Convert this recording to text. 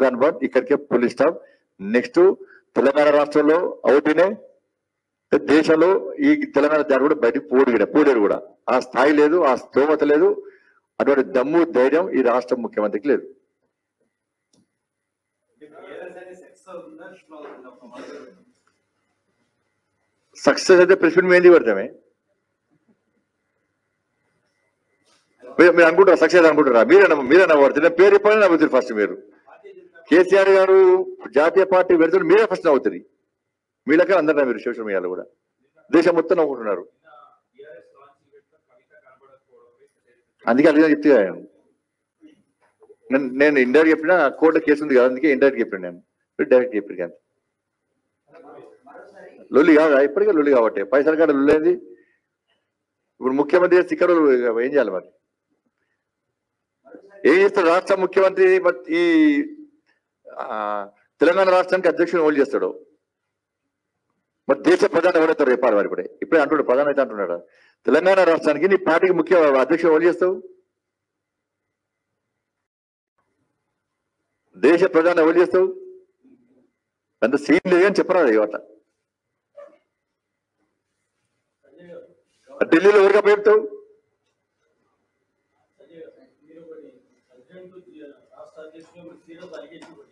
దుకాన్ బంద్ ఇక్కడికే police stop next Telangana రాష్ట్రంలో అవుతూనే దేశంలో ఈ తెలంగాణ జాతి కూడా బయటికి పోడు కూడా పోలేరు కూడా ఆ స్థాయి లేదు ఆ స్తోమత లేదు అటువంటి దమ్ము ధైర్యం ఈ రాష్ట్ర ముఖ్యమంత్రికి లేదు సక్సెస్ అయితే ప్రెస్ మీట్ ఏంది పెడతామే మీరు మీరు అనుకుంటారా సక్సెస్ అనుకుంటారా మీరేనా మీరేనా పడుతుంది పేరు చెప్పాలని నవ్వుతారు ఫస్ట్ మీరు కేసీఆర్ గారు జాతీయ పార్టీ పెడుతున్నారు మీరే ఫస్ట్ నవ్వుతుంది మీ లెక్క అందరినా మీరు సోషల్ మీడియాలో కూడా దేశం మొత్తం నవ్వుకుంటున్నారు అందుకే అడిగిన చెప్తే నేను నేను ఇండైరెక్ట్ చెప్పినా కోర్టులో కేసు ఉంది కదా అందుకే ఇండైరెక్ట్ చెప్పాను నేను మీరు డైరెక్ట్ చెప్పారు కానీ లొల్లి కాదా ఇప్పటికే లొల్లి కాబట్టి పైసలు కాడ లొల్లేది ఇప్పుడు ముఖ్యమంత్రి చేస్తే ఇక్కడ ఏం చేయాలి మరి ఏం చేస్తాడు రాష్ట్ర ముఖ్యమంత్రి మరి ఈ ఆ, తెలంగాణ రాష్ట్రానికి అధ్యక్షుడు ఓళ్ళు చేస్తాడు మరి దేశ ప్రధాని ఎవరైతారు చెప్పాలి మరి ఇప్పుడే ఇప్పుడే అంటున్నాడు ప్రధాని అయితే అంటున్నాడు తెలంగాణ రాష్ట్రానికి నీ పార్టీకి ముఖ్య అధ్యక్షుడు ఓళ్ళు చేస్తావు దేశ ప్రధాని ఎవరు చేస్తావు అంత సీన్ లేదు అని చెప్పరాదు ఇవాళ ఢిల్లీలో ఎవరికి అప్పచెప్తావు మీరు ఒకటి అర్జెంట్ రాష్ట్ర అధ్యక్షుడు సీరియస్ అలిగేషన్